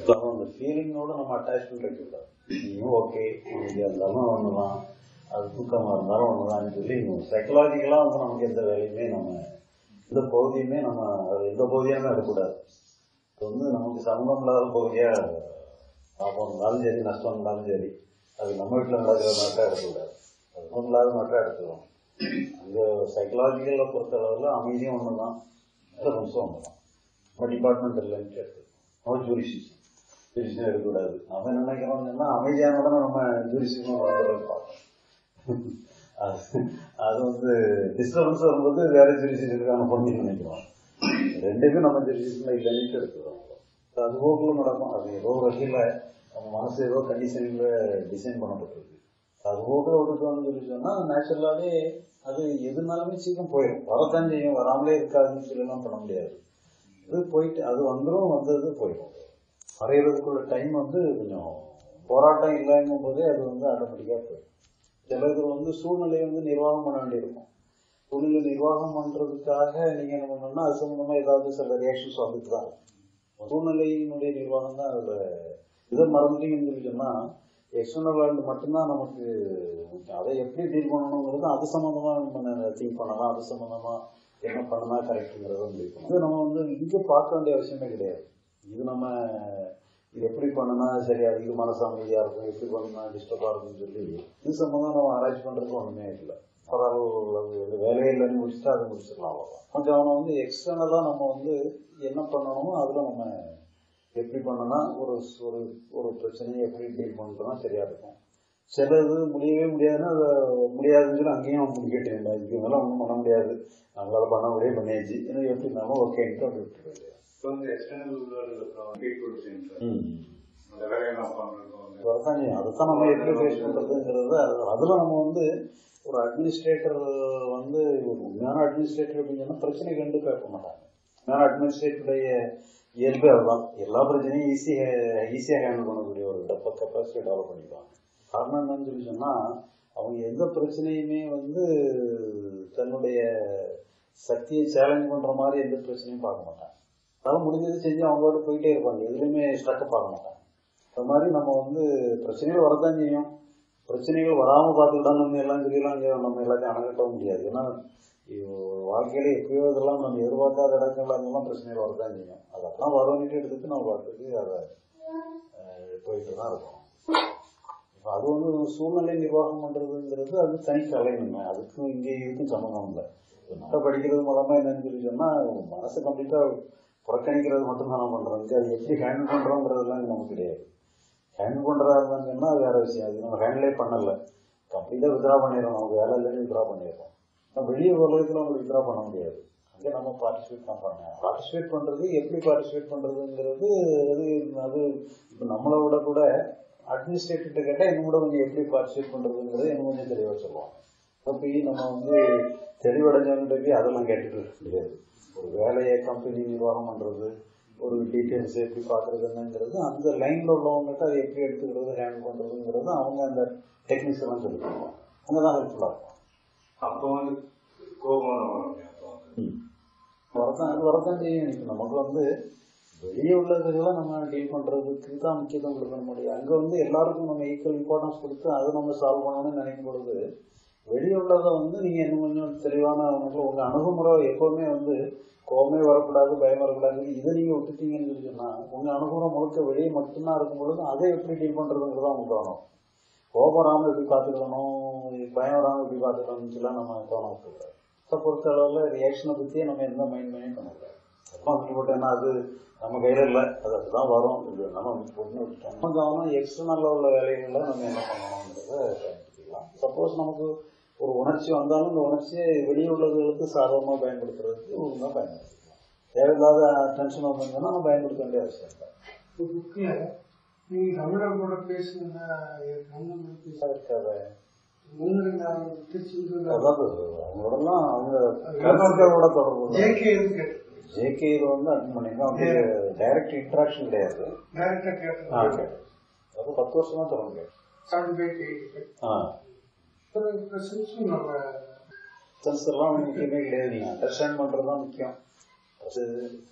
அப்புறம் அந்த ஃபீலிங்கோட நம்ம அட்டாச்மெண்ட் வைக்கக்கூடாது நீயும் ஓகே உனக்கு இருந்தாலும் ஒன்று தான் அது தூக்கமாக இருந்தாலும் ஒன்று தான் சொல்லி சைக்கலாஜிக்கலாக வந்து நமக்கு எந்த வேலையுமே நம்ம எந்த பகுதியுமே நம்ம அது எந்த பகுதியுமே எடுக்கக்கூடாது இப்போ வந்து நமக்கு சம்பந்தம் இல்லாத பகுதியாக லாபம் இருந்தாலும் சரி நஷ்டம் இருந்தாலும் சரி அது நம்ம வீட்டில் நடக்கிற மாதிரி தான் எடுக்கக்கூடாது அது ஒன்றும் இல்லாத மாதிரி தான் எடுத்துக்கணும் அங்கே சைக்கலாஜிக்கலில் பொறுத்தளவில் அமைதியும் ஒன்று தான் நிமிஷம் ஒன்று தான் நம்ம டிபார்ட்மெண்ட் இல்லைன்ட்டு எடுத்துக்கணும் நம்ம ஜூரிசிஷன் ஜூரிஷன் எடுக்கக்கூடாது நம்ம என்ன நினைக்கிறோம்னா அமைதியான உடனே நம்ம ஜூரிசிஷன் வந்து பார்க்கணும் அது அது வந்து டிஸ்டர்பன்ஸ் வரும்போது வேற ஜூரிசிஷனுக்கான பொண்ணு நினைக்கிறோம் ரெண்டுமே நம்ம ஜூரிசிஷன்ல இல்லைன்னு எடுத்துக்கிறோம் அது போக்குல நடக்கும் அது ஏதோ ஒரு வகையில் நம்ம மனசு ஏதோ கண்டிஷனிங்ல டிசைன் பண்ணப்பட்டிருக்கு அது போக்குல விட்டுட்டோம்னு சொல்லி சொன்னால் நேச்சுரலாகவே அது எதுனாலுமே சீக்கிரம் போயிடும் வரத்தான் செய்யும் வராமலே இருக்காதுன்னு சொல்லலாம் பண்ண முடியாது இது போயிட்டு அது வந்துடும் வந்தது போயிடும் வரைகிறதுக்குள்ள டைம் வந்து கொஞ்சம் போராட்டம் இல்லைங்கும் போதே அது வந்து ஆட்டோமேட்டிக்காக போயிடும் சில இது வந்து சூழ்நிலையை வந்து நிர்வாகம் பண்ண வேண்டியிருக்கும் சூழ்நிலை நிர்வாகம் பண்ணுறதுக்காக நீங்கள் என்ன பண்ணணும்னா அது சம்மந்தமாக ஏதாவது சில ரியாக்ஷன்ஸ் வந்துட்டு தான் இருக்கும் சூழ்நிலையினுடைய நிர்வாகம் தான் அதில் இதை மறந்துட்டீங்கன்னு சொல்லி சொன்னால் எக்ஸ்டர்னல் வேர்ல்டு மட்டும்தான் நமக்கு முக்கியம் அதை எப்படி டீல் பண்ணணுங்கிறது அது சம்மந்தமாக நம்ம திங்க் பண்ணலாம் அது சம்மந்தமாக என்ன பண்ணனா கரெக்டுங்கிறத முடிவு பண்ணணும் இது நம்ம வந்து இங்கே பார்க்க வேண்டிய அவசியமே கிடையாது இது நம்ம இது எப்படி பண்ணனா சரியா இது மனசு அமைதியாக இருக்கும் எப்படி பண்ணனா டிஸ்டர்பாக இருக்கும்னு சொல்லி இது சம்மந்தம் நம்ம ஆராய்ச்சி பண்ணுறதுக்கு ஒன்றுமே இல்லை பரவாயில்ல வேலையே இல்லைன்னு முடிச்சுட்டா அதை முடிச்சிடலாம் அவ்வளோதான் கொஞ்சம் அவனை வந்து எக்ஸ்டர்னலாக நம்ம வந்து என்ன பண்ணணுமோ அதில் நம்ம எப்படி பண்ணனா ஒரு ஒரு ஒரு பிரச்சனையை எப்படி டீல் பண்ணுறோம்னா சரியா இருக்கும் சிலது முடியவே முடியாதுன்னா அதை முடியாதுன்னு சொல்லி அங்கேயும் முடிக்கிட்டு இதுக்கு மேலே ஒன்றும் பண்ண முடியாது நம்மளால பண்ண முடியே பண்ணியாச்சு எனக்கு எப்படி இருந்தாலும் ஓகேன்ட்டு அப்படி விட்டுருவேன் இப்போ வந்து எக்ஸ்டர்னல் பீப்புள் அந்த வேலையை நான் பண்ணுறோம் வரதான் செய்யும். அதுதான் நம்ம எப்படி ஃபேஸ் பண்றதுங்கிறது அது- அதுல நம்ம வந்து ஒரு அட்மினிஸ்ட்ரேட்டர் வந்து ஒரு உண்மையான அட்மினிஸ்ட்ரேட்டர் அப்படின்னு சொன்னா பிரச்சனை கண்டு கேட்க மாட்டாங்க உண்மையான அட்மினிஸ்ட்ரேட்டருடைய இயல்பே அதுதான் எல்லா பிரச்சனையும் ஈஸியாக ஈஸியாக ஹேண்டில் பண்ணக்கூடிய ஒரு டெப்ப கெப்பாசிட்டி டெவலப் பண்ணிக்குவாங்க காரணம் என்னன்னு சொல்லி சொன்னா அவங்க எந்த பிரச்சனையுமே வந்து தன்னுடைய சக்தியை சேலஞ்ச் பண்ற மாதிரி எந்த பிரச்சனையும் பார்க்க மாட்டாங்க அதனால முடிஞ்சது செஞ்சு அவங்களோட போயிட்டே இருப்பாங்க எதுலையுமே ஸ்டக்கை பார்க்க மாட்டாங்க அது மாதிரி நம்ம வந்து பிரச்சனைகள் வரதான் செய்யும் பிரச்சனைகள் வராமல் பார்த்துக்கிட்டாங்க எல்லாம் சொல்லிலாம் இங்கே நம்ம எல்லாத்தையும் அணகட்ட முடியாது ஏன்னா இது வாழ்க்கையில எப்பயோ இதெல்லாம் நம்ம எதிர்பார்க்காத இடங்கள்ல இருந்தெல்லாம் பிரச்சனைகள் வரதான் செய்யும் அதெல்லாம் வரவங்கிட்டு எடுத்துட்டு நம்ம பார்த்துட்டு அதை அஹ், போயிட்டு தான் இருக்கோம் இப்ப அது வந்து ஒரு சூழ்நிலை நிர்வாகம் பண்றதுங்கிறது அது தனி கலைங்க அதுக்கும் இங்கே இதுக்கும் சம்மந்தம் இல்லை நல்லா படிக்கிறது மூலமா என்னன்னு சொல்லி சொன்னா மனசை கம்ப்ளீட்டா புறக்கணிக்கிறது மட்டும் தான் பண்றோம் இங்க அது எப்படி ஹேண்டில் பண்றோங்கிறதுலாம் இங்க நமக்கு கிடையாது ஹேண்டில் பண்றதா இருந்தான்னு சொன்னா அது வேற விஷயம் அது நம்ம ஹேண்டிலே பண்ணல கம்ப்ளீட்டா வித்ரா பண்ணிடுறோம் நமக்கு வேலை இல்லைன்னு வித்ரா பண்ணிடுறோம் ஆனா வெளிய உலகத்துல உங்களுக்கு வித்ரா பண்ண முடியாது அங்கே நம்ம பார்ட்டிசிபேட் தான் பண்ணணும் பார்ட்டிசிபேட் பண்றது எப்படி பார்ட்டிசிபேட் பண்றதுங்கிறது அது அது இப்போ நம்மளை விட கூட அட்மினிஸ்ட்ரேட்டிவ்கிட்ட கேட்டால் இன்னும் கூட கொஞ்சம் எப்படி பார்ட்டிசிபேட் பண்றதுங்கிறது இன்னும் கொஞ்சம் தெளிவாக சொல்லுவாங்க அப்போ போய் நம்ம வந்து தெளிவடைஞ்சவங்கிட்ட போய் அதெல்லாம் கேட்டுட்டு இருக்க முடியாது ஒரு வேலையை கம்பெனி நிர்வாகம் பண்றது ஒரு டீட்டெயில்ஸ் எப்படி பார்க்கறதுங்கிறது அந்த லைன்ல உள்ளவங்ககிட்ட அதை எப்படி எடுத்துக்கிறது ஹேண்டில் பண்றதுங்கிறது அவங்க அந்த டெக்னிக்ஸ் எல்லாம் சொல்லி தருவாங்க அங்கே தான் ஹெல்ப்ஃபுல்லாக இருக்கும் அப்போ வந்து கோபம் வரும் அப்போ வந்து வரதான் அது வரதான் செய்யும் இப்போ நமக்கு வந்து வெளியே உள்ளதுக்கெல்லாம் நம்ம டீல் பண்றதுக்கு தான் முக்கியத்துவம் கொடுக்க முடியும் அங்கே வந்து எல்லாருக்கும் நம்ம ஈக்குவல் இம்பார்ட்டன்ஸ் கொடுத்து அதை நம்ம சால்வ் பண்ணணும்னு நினைக்கும் பொழுது வெளியே உள்ளதை வந்து நீங்க இன்னும் கொஞ்சம் தெளிவான உங்க உங்க அணுகுமுறை எப்பவுமே வந்து கோவமே வரக்கூடாது பயம் வரக்கூடாது இதை நீங்க விட்டுட்டீங்கன்னு சொல்லி சொன்னா உங்க அணுகுமுறை முழுக்க வெளியே மட்டும்தான் இருக்கும் பொழுது அதை எப்படி டீல் பண்றதுங்கிறதா உங்களுக்கு தோணும் கோபம் வராமல் எப்படி பார்த்துக்கணும் பயம் வராமல் எப்படி பார்த்துக்கணும்னு சொல்லலாம் நம்ம தோண விட்டுக்கூடாது இப்போ பொறுத்த அளவில் ரியாக்ஷனை பற்றியே நம்ம எந்த மைண்ட் மைண்ட் பண்ணக்கூடாது அப்போ போட்டேன்னா அது நம்ம கையில் இல்லை அது அதுதான் வரும் இது நம்ம பொண்ணு விட்டுட்டோம் நம்ம கவனம் எக்ஸ்டர்னலில் உள்ள வேலைகளில் நம்ம என்ன பண்ணணுங்கிறத பயன்படுத்திக்கலாம் சப்போஸ் நமக்கு ஒரு உணர்ச்சி வந்தாலும் இந்த உணர்ச்சியை வெளியே உள்ளவர்களுக்கு சாதகமாக பயன்படுத்துறதுக்கு ஒழுங்காக பயன்படுத்திக்கலாம் தேவையில்லாத டென்ஷன் வந்ததுன்னா நம்ம பயன்படுத்த வேண்டிய அவசியம் இல்லை புக்கில் நீங்க தமிழர்களோட பேசுன கண்ணன் இருக்காத முன்னிருந்தாங்க திருச்செந்தூர் அதாவது அவங்களோடலாம் அவங்க கருத்துக்களோட தொடர்பு ஜேகே கேட்டு ஜேகே இது வந்து அட்டன் பண்ணிருக்கோம் அவங்க டைரக்ட் இன்ட்ராக்ஷன் கிடையாது டைரக்டா ஆ, கேட்டு okay. அது பத்து வருஷமா தொடர்ந்து செவன் பை எயிட் ஆ பிரசன்ஸும் நம்ம சென்ஸ் எல்லாம் முக்கியமே கிடையாது நீங்க அண்டர்ஸ்டாண்ட் பண்றது தான் முக்கியம் அது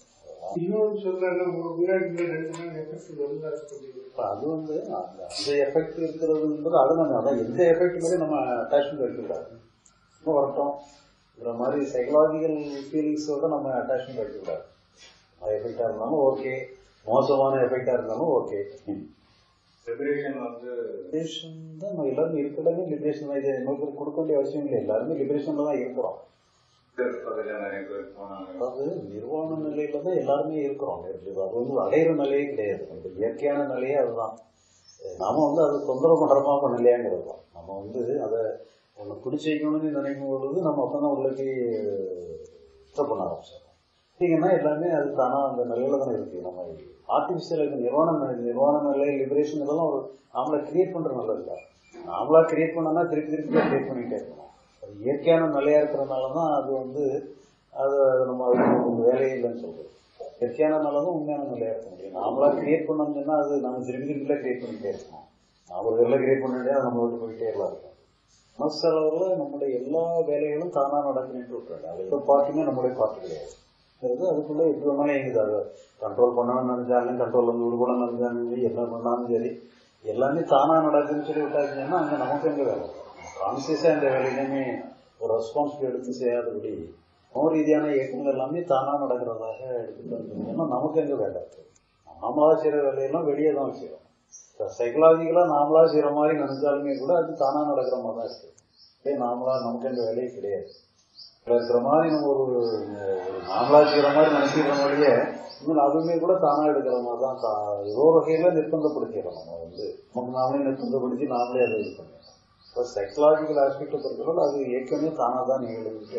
இன்னொன்று சொல்றேன் முன்னாடி ரெண்டு நாள் எஃபெக்ட் வந்து அது கொஞ்சம் இப்ப அது வந்து அந்த அந்த எஃபெக்ட் இருக்கிறதுன்றது அது நம்ம அதான் எந்த எஃபெக்ட் மாதிரி நம்ம அட்டாச்மெண்ட் வைக்கக்கூடாது இன்னும் வரட்டும் மாதிரி சைக்கலாஜிக்கல் ஃபீலிங்ஸோட நம்ம அட்டாச்மெண்ட் வைக்கக்கூடாது அது எஃபெக்டாக இருந்தாலும் ஓகே மோசமான எஃபெக்டாக இருந்தாலும் ஓகே லிபரேஷன் வந்து லிபரேஷன் தான் நம்ம எல்லாருமே இருக்கிறதே லிபரேஷன் தான் இது நமக்கு கொடுக்க வேண்டிய அவசியம் இல்லை எல்லாருமே லிபரேஷன்ல தான் இருக்கிறோம் பகுதியில் நிறைய பேர் போனாங்க அதாவது நிர்வாண நிலையில தான் எல்லாருமே இருக்கிறோம் அது வந்து அடையிற நிலையே கிடையாது அந்த இயற்கையான நிலையே அதுதான் நாம வந்து அதை தொந்தரவு பண்றமா பண்ணலையாங்கிறது தான் நம்ம வந்து அதை ஒன்று பிடிச்சி வைக்கணும்னு நினைக்கும் பொழுது நம்ம அப்பதான் உள்ளே இஷ்டம் பண்ண ஆரம்பிச்சிடும் பார்த்தீங்கன்னா எல்லாமே அது தானா அந்த நிலையில தானே இருக்கு நம்ம ஆர்டிஃபிஷியல் இது நிர்வாண நிலை நிர்வாண நிலை லிபரேஷன் இதெல்லாம் ஒரு நாமளை கிரியேட் பண்ற நல்லது இல்லை நாமளா கிரியேட் பண்ணோம்னா திருப்பி திருப்பி கிரியேட் பண்ணிட்டே இருக்கணும் அது இயற்கையான நிலையா இருக்கிறதுனால தான் அது வந்து அது நம்ம அதுக்கு ஒரு வேலையே இல்லைன்னு சொல்றது இயற்கையான நிலை தான் உண்மையான நிலையா இருக்க முடியும் நாமளா கிரியேட் பண்ணோம்னு சொன்னா அது நம்ம திருப்பி திருப்பி கிரியேட் பண்ணிட்டே இருக்கணும் நாம ஒரு வேலை கிரியேட் பண்ணிட்டே அது நம்ம விட்டு போயிட்டே எல்லாம் இருக்கும் மனசளவில் நம்முடைய எல்லா வேலைகளும் தானா நடக்கணும்னு விட்டுறாங்க அது எந்த பார்ட்டுமே நம்மளுடைய பார்ட்டு கிடையாது அது அதுக்குள்ள எப்படி வேணாலும் இயங்குது அதை கண்ட்ரோல் பண்ணணும்னு நினைச்சாலும் கண்ட்ரோல் வந்து விடுபடம் நினைச்சாலும் சரி என்ன பண்ணாலும் சரி எல்லாமே தானா நடக்குதுன்னு சொல்லி விட்டாச்சுன்னா அங்க நமக்கு எங்க வேலை கான்சியஸா இந்த வேலையிலுமே ஒரு ரெஸ்பான்சிபிலிட்டி எடுத்து செய்யாதபடி மோ ரீதியான இயக்கங்கள் எல்லாமே தானா நடக்கிறதாக எடுத்துட்டு வந்தோம்னா நமக்கு எங்க வேலை இருக்கு நாமளா செய்யற வேலையெல்லாம் வெளியே தான் செய்யறோம் சைக்கலாஜிக்கலா நாமளா செய்யற மாதிரி நினைச்சாலுமே கூட அது தானா நடக்கிற மாதிரி தான் இருக்கு இதே நாமளா நமக்கு எந்த வேலையே கிடையாது இதுல இருக்கிற மாதிரி நம்ம ஒரு ஒரு நாமளா செய்யற மாதிரி நினைக்கிற மாதிரியே இன்னும் அதுவுமே கூட தானா எடுக்கிற மாதிரி தான் தா- ஏதோ ஒரு வகையில நிர்பந்தப்படுத்திடுறோம் நம்ம வந்து நமக்கு நாமளே நிர்பந்தப்படுத்தி நாமளே அதை இது பண்ணிடுறோம் இப்போ சைக்கலாஜிக்கல் ஆஸ்பெக்டை பொறுத்தவரை அது ஏற்கனவே தானா தான் நிகழ்ந்துட்டு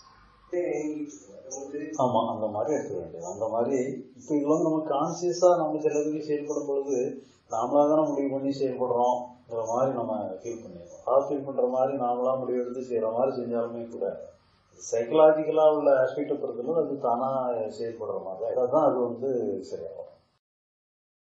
ஆமா அந்த மாதிரி எடுக்க வேண்டியது அந்த மாதிரி இப்போ இது வந்து நம்ம கான்சியஸா நம்ம சிலதுக்கு செயல்படும் பொழுது நாமளா தானே முடிவு பண்ணி செயல்படுறோம்ங்கிற மாதிரி நம்ம ஃபீல் பண்ணிடுறோம் அதாவது ஃபீல் பண்ற மாதிரி நாமளா முடிவு எடுத்து செய்யற மாதிரி செஞ்சாலுமே கூட சைக்கலாஜிக்கலா உள்ள ஆஸ்பெக்டை பொறுத்தவரை அது தானா செயல்படுற மாதிரி தான் அது வந்து சரியாகும்